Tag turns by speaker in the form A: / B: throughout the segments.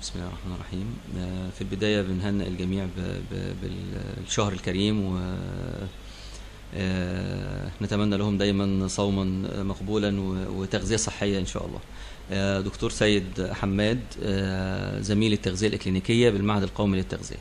A: بسم الله الرحمن الرحيم آه، في البداية بنهنئ الجميع ب- ب- بالشهر الكريم و آه، نتمنى لهم دايما صوما مقبولا و- وتغذية صحية إن شاء الله آه، دكتور سيد حماد آه، زميل التغذية الإكلينيكية بالمعهد القومي للتغذية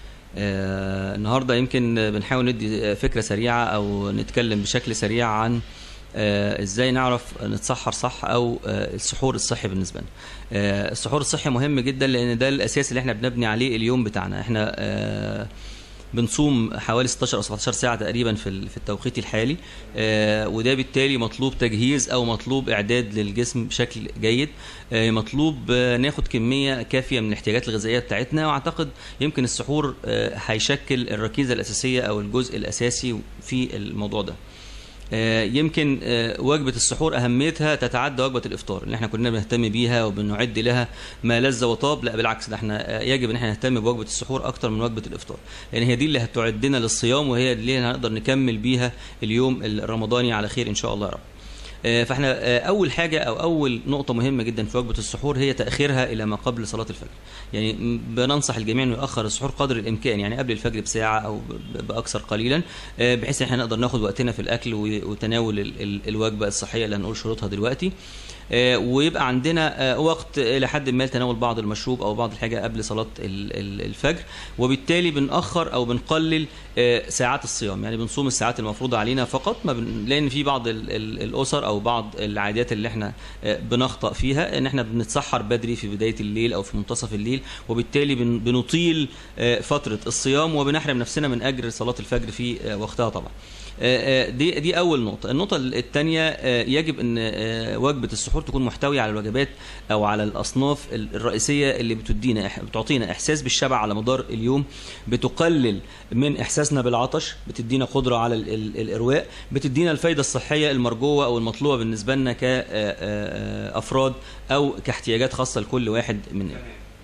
A: آه، النهاردة يمكن بنحاول ندي فكرة سريعة أو نتكلم بشكل سريع عن آه، ازاي نعرف نتسحر صح او آه، السحور الصحي بالنسبه لنا آه، السحور الصحي مهم جدا لان ده الاساس اللي احنا بنبني عليه اليوم بتاعنا احنا آه، بنصوم حوالي 16 او 17 ساعه تقريبا في ال- في التوقيت الحالي آه، وده بالتالي مطلوب تجهيز او مطلوب اعداد للجسم بشكل جيد آه، مطلوب آه، ناخد كميه كافيه من الاحتياجات الغذائيه بتاعتنا واعتقد يمكن السحور آه، هيشكل الركيزه الاساسيه او الجزء الاساسي في الموضوع ده آه، يمكن آه، وجبة السحور أهميتها تتعدى وجبة الإفطار اللي احنا كنا بنهتم بيها وبنعد لها ما لذ وطاب لا بالعكس ده احنا آه، يجب ان احنا نهتم بوجبة السحور أكتر من وجبة الإفطار لأن هي دي اللي هتعدنا للصيام وهي اللي هنقدر نكمل بيها اليوم الرمضاني على خير إن شاء الله يا رب آه، فاحنا آه، اول حاجه او اول نقطه مهمه جدا في وجبه السحور هي تاخيرها الى ما قبل صلاه الفجر يعني م- بننصح الجميع انه ياخر السحور قدر الامكان يعني قبل الفجر بساعه او ب- باكثر قليلا آه، بحيث ان احنا نقدر ناخد وقتنا في الاكل و- وتناول ال- ال- الوجبه الصحيه اللي هنقول شروطها دلوقتي آه، ويبقى عندنا آه، وقت الى حد ما لتناول بعض المشروب او بعض الحاجه قبل صلاه ال- ال- الفجر وبالتالي بنأخر او بنقلل آه، ساعات الصيام يعني بنصوم الساعات المفروضه علينا فقط ما بن... لان في بعض ال... ال... الاسر او بعض العادات اللي احنا آه، بنخطأ فيها ان احنا بنتسحر بدري في بدايه الليل او في منتصف الليل وبالتالي بن... بنطيل آه، فتره الصيام وبنحرم نفسنا من اجر صلاه الفجر في آه، وقتها طبعا آه، آه، دي دي اول نقطه النقطه الثانيه يجب ان آه، وجبه السحور تكون محتويه على الوجبات او على الاصناف ال- الرئيسيه اللي بتدينا إح- بتعطينا احساس بالشبع على مدار اليوم بتقلل من احساسنا بالعطش بتدينا قدره على ال- ال- الارواء بتدينا الفايده الصحيه المرجوه او المطلوبه بالنسبه لنا كافراد او كاحتياجات خاصه لكل واحد مننا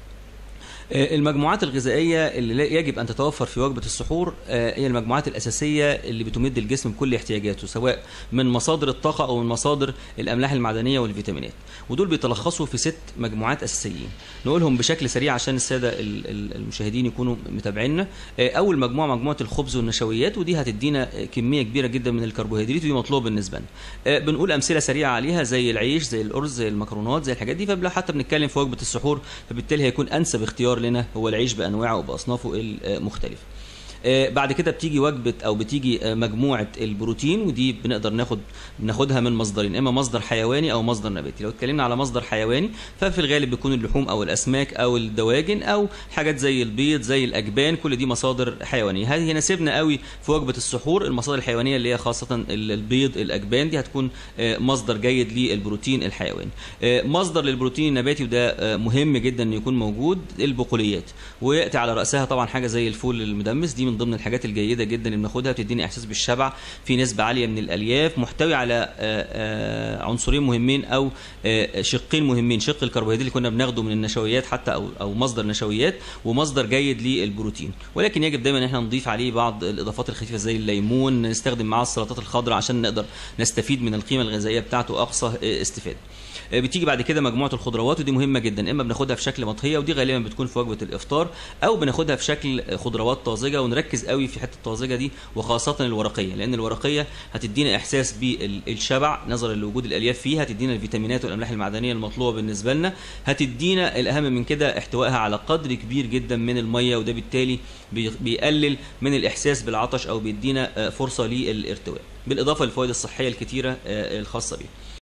A: آه، المجموعات الغذائية اللي لا- يجب أن تتوفر في وجبة السحور آه، هي المجموعات الأساسية اللي بتمد الجسم بكل احتياجاته سواء من مصادر الطاقة أو من مصادر الأملاح المعدنية والفيتامينات ودول بيتلخصوا في ست مجموعات أساسيين نقولهم بشكل سريع عشان السادة ال- ال- المشاهدين يكونوا متابعينا آه، أول مجموعة مجموعة الخبز والنشويات ودي هتدينا آه، كمية كبيرة جدا من الكربوهيدرات ودي مطلوبة بالنسبة لنا آه، بنقول أمثلة سريعة عليها زي العيش زي الأرز زي المكرونات زي الحاجات دي فبلا حتى بنتكلم في وجبة السحور فبالتالي هيكون أنسب اختيار لنا هو العيش بأنواعه وبأصنافه المختلفة آه، بعد كده بتيجي وجبه او بتيجي آه، مجموعه البروتين ودي بنقدر ناخد بناخدها من مصدرين اما مصدر حيواني او مصدر نباتي لو اتكلمنا على مصدر حيواني ففي الغالب بيكون اللحوم او الاسماك او الدواجن او حاجات زي البيض زي الاجبان كل دي مصادر حيوانيه هذه يناسبنا قوي في وجبه السحور المصادر الحيوانيه اللي هي خاصه ال- البيض الاجبان دي هتكون آه، مصدر جيد للبروتين الحيواني آه، مصدر للبروتين النباتي وده آه، مهم جدا انه يكون موجود البقوليات وياتي على راسها طبعا حاجه زي الفول المدمس دي من ضمن الحاجات الجيده جدا اللي بناخدها بتديني احساس بالشبع في نسبه عاليه من الالياف محتوي على آه، آه، عنصرين مهمين او آه، شقين مهمين شق الكربوهيدرات اللي كنا بناخده من النشويات حتى او او مصدر نشويات ومصدر جيد للبروتين ولكن يجب دايما ان احنا نضيف عليه بعض الاضافات الخفيفه زي الليمون نستخدم معاه السلطات الخضراء عشان نقدر نستفيد من القيمه الغذائيه بتاعته اقصى آه، استفاده آه، بتيجي بعد كده مجموعه الخضروات ودي مهمه جدا اما بناخدها في شكل مطهيه ودي غالبا بتكون في وجبه الافطار او بناخدها في شكل خضروات طازجه ونركز قوي في حته الطازجه دي وخاصه الورقيه لان الورقيه هتدينا احساس بالشبع نظرا لوجود الالياف فيها هتدينا الفيتامينات والاملاح المعدنيه المطلوبه بالنسبه لنا هتدينا الاهم من كده احتوائها على قدر كبير جدا من الميه وده بالتالي بي- بيقلل من الاحساس بالعطش او بيدينا آه، فرصه للارتواء بالاضافه للفوائد الصحيه الكتيره آه، الخاصه بيها